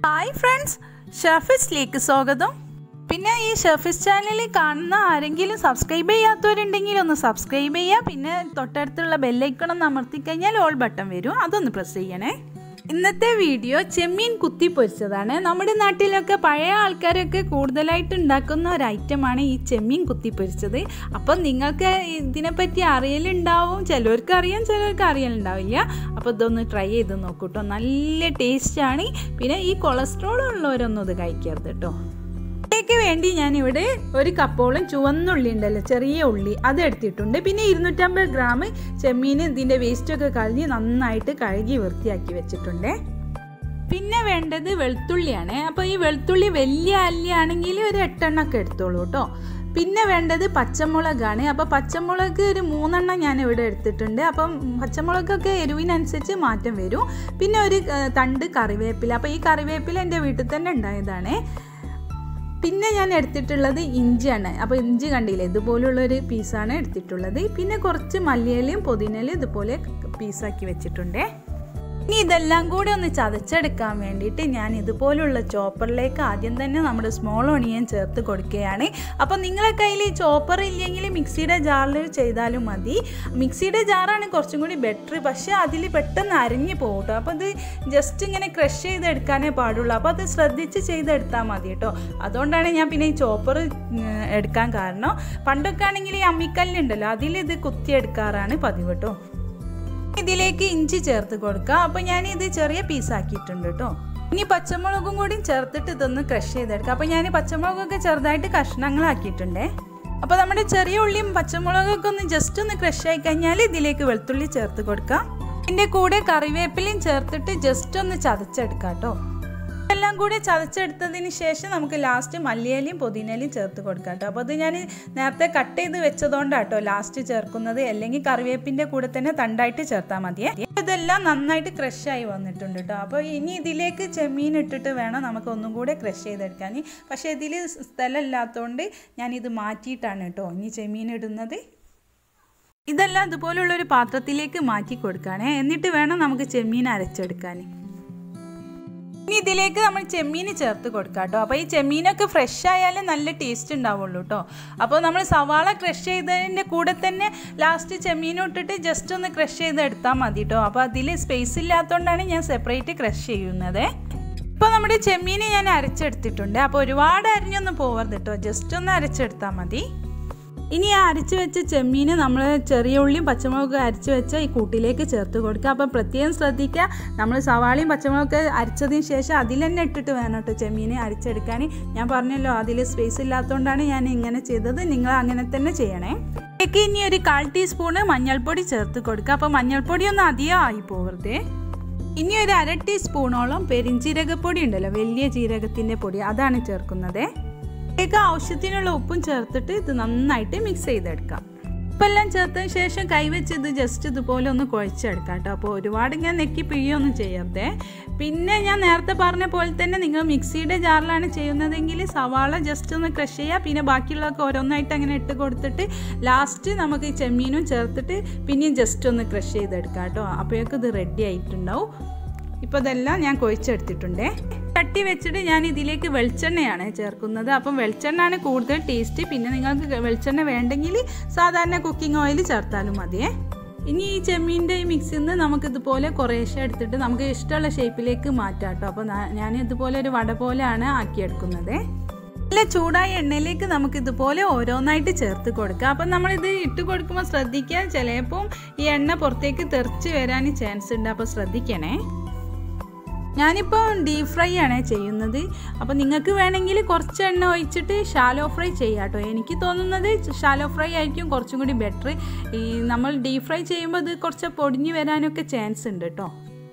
hi friends ഷെഫിസ്ലേക്ക് സ്വാഗതം പിന്നെ ഈ ഷെഫിസ് ചാനലിൽ കാണുന്ന ആരെങ്കിലും സബ്സ്ക്രൈബ് ചെയ്യാത്തവരുണ്ടെങ്കിൽ ഒന്ന് സബ്സ്ക്രൈബ് ചെയ്യുക പിന്നെ തൊട്ടടുത്തുള്ള ബെല്ലൈക്കണം അമർത്തി കഴിഞ്ഞാൽ ഓൾ ബട്ടൺ വരും അതൊന്ന് പ്രസ് ചെയ്യണേ ഇന്നത്തെ വീഡിയോ ചെമ്മീൻ കുത്തി പൊരിച്ചതാണ് നമ്മുടെ നാട്ടിലൊക്കെ പഴയ ആൾക്കാരൊക്കെ കൂടുതലായിട്ട് ഉണ്ടാക്കുന്ന ഒരു ഐറ്റമാണ് ഈ ചെമ്മീൻ കുത്തി പൊരിച്ചത് അപ്പം നിങ്ങൾക്ക് ഇതിനെപ്പറ്റി അറിയലുണ്ടാവും ചിലവർക്ക് അറിയാം ചിലവർക്ക് അറിയലുണ്ടാവില്ല അപ്പോൾ ഇതൊന്ന് ട്രൈ ചെയ്ത് നോക്കൂട്ടോ നല്ല ടേസ്റ്റാണ് പിന്നെ ഈ കൊളസ്ട്രോൾ ഉള്ളവരൊന്നും ഇത് കഴിക്കരുത് കേട്ടോ ഇതിലേക്ക് വേണ്ടി ഞാനിവിടെ ഒരു കപ്പോളം ചുവന്നുള്ളി ഉണ്ടല്ലോ ചെറിയ ഉള്ളി അത് എടുത്തിട്ടുണ്ട് പിന്നെ ഇരുന്നൂറ്റമ്പത് ഗ്രാം ചെമ്മീൻ ഇതിൻ്റെ വേസ്റ്റൊക്കെ കളഞ്ഞ് നന്നായിട്ട് കഴുകി വൃത്തിയാക്കി വെച്ചിട്ടുണ്ട് പിന്നെ വേണ്ടത് വെളുത്തുള്ളിയാണ് അപ്പോൾ ഈ വെളുത്തുള്ളി വലിയ അല്ലിയാണെങ്കിൽ ഒരു എട്ടെണ്ണൊക്കെ എടുത്തോളൂ കേട്ടോ പിന്നെ വേണ്ടത് പച്ചമുളകാണ് അപ്പോൾ പച്ചമുളക് ഒരു മൂന്നെണ്ണം ഞാൻ ഇവിടെ എടുത്തിട്ടുണ്ട് അപ്പം പച്ചമുളകൊക്കെ എരിവിനനുസരിച്ച് മാറ്റം വരും പിന്നെ ഒരു ഏഹ്, തണ്ട് കറിവേപ്പില അപ്പോൾ ഈ കറിവേപ്പില എൻ്റെ വീട്ടിൽ തന്നെ ഉണ്ടായതാണ് പിന്നെ ഞാൻ എടുത്തിട്ടുള്ളത് ഇഞ്ചിയാണ് അപ്പോൾ ഇഞ്ചി കണ്ടില്ലേ ഇതുപോലുള്ളൊരു പീസാണ് എടുത്തിട്ടുള്ളത് പിന്നെ കുറച്ച് മല്ലിയിലയും പുതിനയിലയും ഇതുപോലെ പീസാക്കി വെച്ചിട്ടുണ്ട് ഇനി ഇതെല്ലാം കൂടി ഒന്ന് ചതച്ചെടുക്കാൻ വേണ്ടിയിട്ട് ഞാൻ ഇതുപോലുള്ള ചോപ്പറിലേക്ക് ആദ്യം തന്നെ നമ്മുടെ സ്മോൾ ഒണിയൻ ചേർത്ത് കൊടുക്കുകയാണ് അപ്പോൾ നിങ്ങളെ കയ്യിൽ ഈ ചോപ്പർ ഇല്ലെങ്കിൽ മിക്സിയുടെ ജാറിൽ ചെയ്താലും മതി മിക്സിയുടെ ജാറാണ് കുറച്ചും കൂടി ബെറ്റർ പക്ഷേ അതിൽ പെട്ടെന്ന് അരിഞ്ഞു പോകും കേട്ടോ അപ്പോൾ അത് ജസ്റ്റ് ഇങ്ങനെ ക്രഷ് ചെയ്തെടുക്കാനേ പാടുള്ളൂ അപ്പോൾ അത് ശ്രദ്ധിച്ച് ചെയ്തെടുത്താൽ മതി കേട്ടോ അതുകൊണ്ടാണ് ഞാൻ പിന്നെ ഈ ചോപ്പർ എടുക്കാൻ കാരണം പണ്ടൊക്കെ ആണെങ്കിൽ ഈ അമ്മിക്കല്ലുണ്ടല്ലോ അതിൽ ഇത് കുത്തിയെടുക്കാറാണ് പതിവ് കേട്ടോ ഇതിലേക്ക് ഇഞ്ചി ചേർത്ത് കൊടുക്കുക അപ്പോൾ ഞാൻ ഇത് ചെറിയ പീസാക്കിയിട്ടുണ്ട് കേട്ടോ ഇനി പച്ചമുളകും കൂടി ചേർത്തിട്ട് ഇതൊന്ന് ക്രഷ് ചെയ്തെടുക്കുക അപ്പോൾ ഞാൻ പച്ചമുളകൊക്കെ ചെറുതായിട്ട് കഷ്ണങ്ങളാക്കിയിട്ടുണ്ടേ അപ്പോൾ നമ്മുടെ ചെറിയ ഉള്ളിയും പച്ചമുളകൊക്കെ ഒന്ന് ജസ്റ്റ് ഒന്ന് ക്രഷ് ആയി കഴിഞ്ഞാൽ ഇതിലേക്ക് വെളുത്തുള്ളി ചേർത്ത് കൊടുക്കാം ഇതിൻ്റെ കൂടെ കറിവേപ്പിലയും ചേർത്തിട്ട് ജസ്റ്റ് ഒന്ന് ചതച്ചെടുക്കാം കേട്ടോ എല്ലാം കൂടി ചതച്ചെടുത്തതിന് ശേഷം നമുക്ക് ലാസ്റ്റ് മല്ലിയിലയും പുതിനയിലയും ചേർത്ത് കൊടുക്കാം കേട്ടോ അപ്പോൾ അത് ഞാൻ നേരത്തെ കട്ട് ചെയ്ത് വെച്ചതുകൊണ്ടാണ് കേട്ടോ ലാസ്റ്റ് ചേർക്കുന്നത് അല്ലെങ്കിൽ കറിവേപ്പിൻ്റെ കൂടെ തന്നെ തണ്ടായിട്ട് ചേർത്താൽ മതിയേ ഇതെല്ലാം നന്നായിട്ട് ക്രഷായി വന്നിട്ടുണ്ട് കേട്ടോ അപ്പോൾ ഇനി ഇതിലേക്ക് ചെമ്മീൻ ഇട്ടിട്ട് വേണം നമുക്ക് ഒന്നും കൂടെ ക്രഷ് ചെയ്തെടുക്കാൻ പക്ഷേ ഇതിൽ സ്ഥലമില്ലാത്തതുകൊണ്ട് ഞാനിത് മാറ്റിയിട്ടാണ് കേട്ടോ ഇനി ചെമ്മീൻ ഇടുന്നത് ഇതെല്ലാം ഇതുപോലുള്ള ഒരു പാത്രത്തിലേക്ക് മാറ്റി കൊടുക്കുകയാണേ എന്നിട്ട് വേണം നമുക്ക് ചെമ്മീൻ അരച്ചെടുക്കാൻ ഇനി ഇതിലേക്ക് നമ്മൾ ചെമ്മീൻ ചേർത്ത് കൊടുക്കാം കേട്ടോ അപ്പോൾ ഈ ചെമ്മീനൊക്കെ ഫ്രഷ് ആയാലും നല്ല ടേസ്റ്റ് ഉണ്ടാവുള്ളൂ കേട്ടോ അപ്പോൾ നമ്മൾ സവാള ക്രഷ് ചെയ്തതിൻ്റെ കൂടെ തന്നെ ലാസ്റ്റ് ചെമ്മീനും ഇട്ടിട്ട് ജസ്റ്റ് ഒന്ന് ക്രഷ് ചെയ്ത് എടുത്താൽ മതി കേട്ടോ അപ്പോൾ അതിൽ സ്പേസ് ഇല്ലാത്തതുകൊണ്ടാണ് ഞാൻ സെപ്പറേറ്റ് ക്രഷ് ചെയ്യുന്നത് ഇപ്പോൾ നമ്മുടെ ചെമ്മീൻ ഞാൻ അരച്ചെടുത്തിട്ടുണ്ട് അപ്പോൾ ഒരുപാട് അരിഞ്ഞൊന്നും പോകരുത് കേട്ടോ ജസ്റ്റ് ഒന്ന് അരച്ചെടുത്താൽ മതി ഇനി ആ അരച്ച് വെച്ച ചെമ്മീന് നമ്മൾ ചെറിയ ഉള്ളിയും പച്ചമുളകൊക്കെ അരച്ച് വെച്ച ഈ കൂട്ടിലേക്ക് ചേർത്ത് കൊടുക്കുക അപ്പം പ്രത്യേകം ശ്രദ്ധിക്കുക നമ്മൾ സവാളയും പച്ചമുളകൊക്കെ അരച്ചതിന് ശേഷം അതിൽ തന്നെ ഇട്ടിട്ട് വേണം കേട്ടോ ചെമ്മീനെ അരച്ചെടുക്കാൻ ഞാൻ പറഞ്ഞല്ലോ അതിൽ സ്പേസ് ഇല്ലാത്തതുകൊണ്ടാണ് ഞാൻ ഇങ്ങനെ ചെയ്തത് നിങ്ങൾ അങ്ങനെ തന്നെ ചെയ്യണേ ഇതിലേക്ക് ഇനി ഒരു കാൽ ടീസ്പൂണ് മഞ്ഞൾപ്പൊടി ചേർത്ത് കൊടുക്കുക അപ്പോൾ മഞ്ഞൾപ്പൊടി ഒന്നും അധികം ആയി പോകരുതേ ഇനി ഒരു അര ടീസ്പൂണോളം പെരിഞ്ചീരകപ്പൊടി ഉണ്ടല്ലോ വലിയ ജീരകത്തിൻ്റെ പൊടി അതാണ് ചേർക്കുന്നത് ഇതിലേക്ക് ആവശ്യത്തിനുള്ള ഉപ്പും ചേർത്തിട്ട് ഇത് നന്നായിട്ട് മിക്സ് ചെയ്തെടുക്കാം ഉപ്പെല്ലാം ചേർത്തതിന് ശേഷം കൈവച്ച് ഇത് ജസ്റ്റ് ഇതുപോലെ ഒന്ന് കുഴച്ചെടുക്കാം കേട്ടോ അപ്പോൾ ഒരുപാട് ഞാൻ നെക്കി പിഴിയൊന്നും ചെയ്യരുതേ പിന്നെ ഞാൻ നേരത്തെ പറഞ്ഞ പോലെ തന്നെ നിങ്ങൾ മിക്സിയുടെ ജാറിലാണ് ചെയ്യുന്നതെങ്കിൽ സവാള ജസ്റ്റ് ഒന്ന് ക്രഷ് ചെയ്യുക പിന്നെ ബാക്കിയുള്ളതൊക്കെ ഓരോന്നായിട്ട് അങ്ങനെ ഇട്ട് കൊടുത്തിട്ട് ലാസ്റ്റ് നമുക്ക് ഈ ചെമ്മീനും ചേർത്തിട്ട് പിന്നെയും ജസ്റ്റ് ഒന്ന് ക്രഷ് ചെയ്തെടുക്കാം കേട്ടോ അപ്പോഴേക്കും ഇത് റെഡി ആയിട്ടുണ്ടാവും ഇപ്പോൾ ഇതെല്ലാം ഞാൻ കുഴച്ചെടുത്തിട്ടുണ്ടേ തട്ടി വെച്ചിട്ട് ഞാൻ ഇതിലേക്ക് വെളിച്ചെണ്ണയാണ് ചേർക്കുന്നത് അപ്പം വെളിച്ചെണ്ണയാണ് കൂടുതൽ ടേസ്റ്റ് പിന്നെ നിങ്ങൾക്ക് വെളിച്ചെണ്ണ വേണ്ടെങ്കിൽ സാധാരണ കുക്കിംഗ് ഓയിൽ ചേർത്താലും മതിയേ ഇനി ഈ ചെമ്മീൻ്റെ ഈ മിക്സിൽ നിന്ന് നമുക്ക് ഇതുപോലെ കുറേശ്ശെ എടുത്തിട്ട് നമുക്ക് ഇഷ്ടമുള്ള ഷേപ്പിലേക്ക് മാറ്റാം കേട്ടോ അപ്പോൾ ഞാൻ ഇതുപോലെ ഒരു വട പോലെയാണ് ആക്കിയെടുക്കുന്നത് നല്ല ചൂടായ എണ്ണയിലേക്ക് നമുക്ക് ഇതുപോലെ ഓരോന്നായിട്ട് ചേർത്ത് കൊടുക്കുക അപ്പം നമ്മളിത് ഇട്ട് കൊടുക്കുമ്പോൾ ശ്രദ്ധിക്കുക ചിലപ്പം ഈ എണ്ണ പുറത്തേക്ക് തെറിച്ച് വരാൻ ചാൻസ് ഉണ്ട് അപ്പോൾ ശ്രദ്ധിക്കണേ ഞാനിപ്പോൾ ഡീപ് ഫ്രൈ ആണ് ചെയ്യുന്നത് അപ്പോൾ നിങ്ങൾക്ക് വേണമെങ്കിൽ കുറച്ച് എണ്ണ ഒഴിച്ചിട്ട് ഷാലോ ഫ്രൈ ചെയ്യാം കേട്ടോ എനിക്ക് തോന്നുന്നത് ഷാലോ ഫ്രൈ ആയിരിക്കും കുറച്ചും കൂടി ബെറ്റർ ഈ നമ്മൾ ഡീപ് ഫ്രൈ ചെയ്യുമ്പോൾ ഇത് കുറച്ച് പൊടിഞ്ഞ് വരാനൊക്കെ ചാൻസ് ഉണ്ട് കേട്ടോ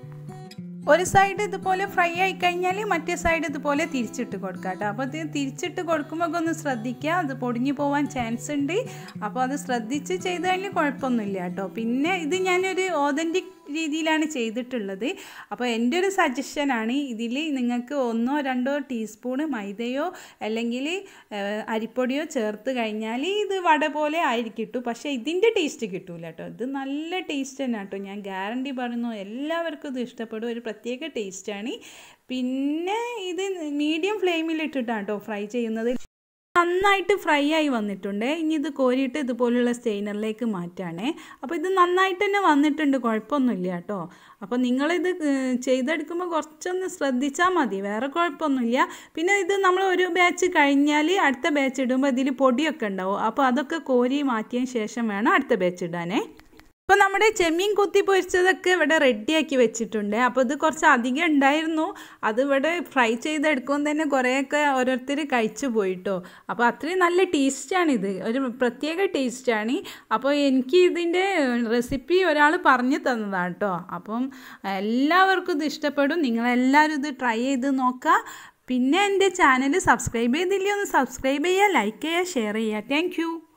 ഒരു സൈഡ് ഇതുപോലെ ഫ്രൈ ആയി കഴിഞ്ഞാൽ മറ്റേ സൈഡ് ഇതുപോലെ തിരിച്ചിട്ട് കൊടുക്കാം കേട്ടോ അപ്പോൾ ഇത് തിരിച്ചിട്ട് കൊടുക്കുമ്പോൾ ഒന്ന് ശ്രദ്ധിക്കുക അത് പൊടിഞ്ഞു പോകാൻ ചാൻസ് ഉണ്ട് അപ്പോൾ അത് ശ്രദ്ധിച്ച് ചെയ്ത് കഴിഞ്ഞാൽ കുഴപ്പമൊന്നുമില്ല കേട്ടോ പിന്നെ ഇത് ഞാനൊരു ഓതൻറ്റിക് രീതിയിലാണ് ചെയ്തിട്ടുള്ളത് അപ്പോൾ എൻ്റെ ഒരു സജഷനാണ് ഇതിൽ നിങ്ങൾക്ക് ഒന്നോ രണ്ടോ ടീസ്പൂണ് മൈദയോ അല്ലെങ്കിൽ ഏഹ്, അരിപ്പൊടിയോ ചേർത്ത് കഴിഞ്ഞാൽ ഇത് വട പോലെ ആയിരിക്കും കിട്ടും പക്ഷേ ഇതിൻ്റെ ടേസ്റ്റ് കിട്ടൂല കേട്ടോ ഇത് നല്ല ടേസ്റ്റ് തന്നെ കേട്ടോ ഞാൻ ഗ്യാരണ്ടി പറയുന്നു എല്ലാവർക്കും ഇത് ഇഷ്ടപ്പെടും ഒരു പ്രത്യേക ടേസ്റ്റാണ് പിന്നെ ഇത് മീഡിയം ഫ്ലെയിമിലിട്ടിട്ടാണ് കേട്ടോ ഫ്രൈ ചെയ്യുന്നത് നന്നായിട്ട് ഫ്രൈ ആയി വന്നിട്ടുണ്ട് ഇനി ഇത് കോരിയിട്ട് ഇതുപോലുള്ള സ്റ്റെയിനറിലേക്ക് മാറ്റാണേ അപ്പോൾ ഇത് നന്നായിട്ട് തന്നെ വന്നിട്ടുണ്ട് കുഴപ്പമൊന്നുമില്ല കേട്ടോ അപ്പോൾ നിങ്ങളിത് ഏഹ്, ചെയ്തെടുക്കുമ്പോൾ കുറച്ചൊന്ന് ശ്രദ്ധിച്ചാൽ മതി വേറെ കുഴപ്പമൊന്നുമില്ല പിന്നെ ഇത് നമ്മൾ ഒരു ബാച്ച് കഴിഞ്ഞാൽ അടുത്ത ബാച്ച് ഇടുമ്പോൾ ഇതിൽ പൊടിയൊക്കെ ഉണ്ടാവും അപ്പോൾ അതൊക്കെ കോരി മാറ്റിയതിന് ശേഷം വേണം അടുത്ത ബാച്ച് ഇടാനേ ഇപ്പോൾ നമ്മുടെ ചെമ്മീൻ കുത്തി പൊരിച്ചതൊക്കെ ഇവിടെ റെഡിയാക്കി വെച്ചിട്ടുണ്ട് അപ്പോൾ ഇത് കുറച്ച് അധികം ഉണ്ടായിരുന്നു അത് ഇവിടെ ഫ്രൈ ചെയ്തെടുക്കുമ്പോൾ തന്നെ കുറേയൊക്കെ ഓരോരുത്തർ കഴിച്ചു പോയിട്ടോ അപ്പോൾ അത്രയും നല്ല ടേസ്റ്റാണിത് ഒരു പ്രത്യേക ടേസ്റ്റാണ് അപ്പോൾ എനിക്ക് ഇതിൻ്റെ റെസിപ്പി ഒരാൾ പറഞ്ഞു തന്നതാണ് കേട്ടോ അപ്പം എല്ലാവർക്കും ഇത് ഇഷ്ടപ്പെടും നിങ്ങളെല്ലാവരും ഇത് ട്രൈ ചെയ്ത് നോക്കുക പിന്നെ എൻ്റെ ചാനൽ സബ്സ്ക്രൈബ് ചെയ്തില്ലേ ഒന്ന് സബ്സ്ക്രൈബ് ചെയ്യുക ലൈക്ക് ചെയ്യുക ഷെയർ ചെയ്യുക താങ്ക്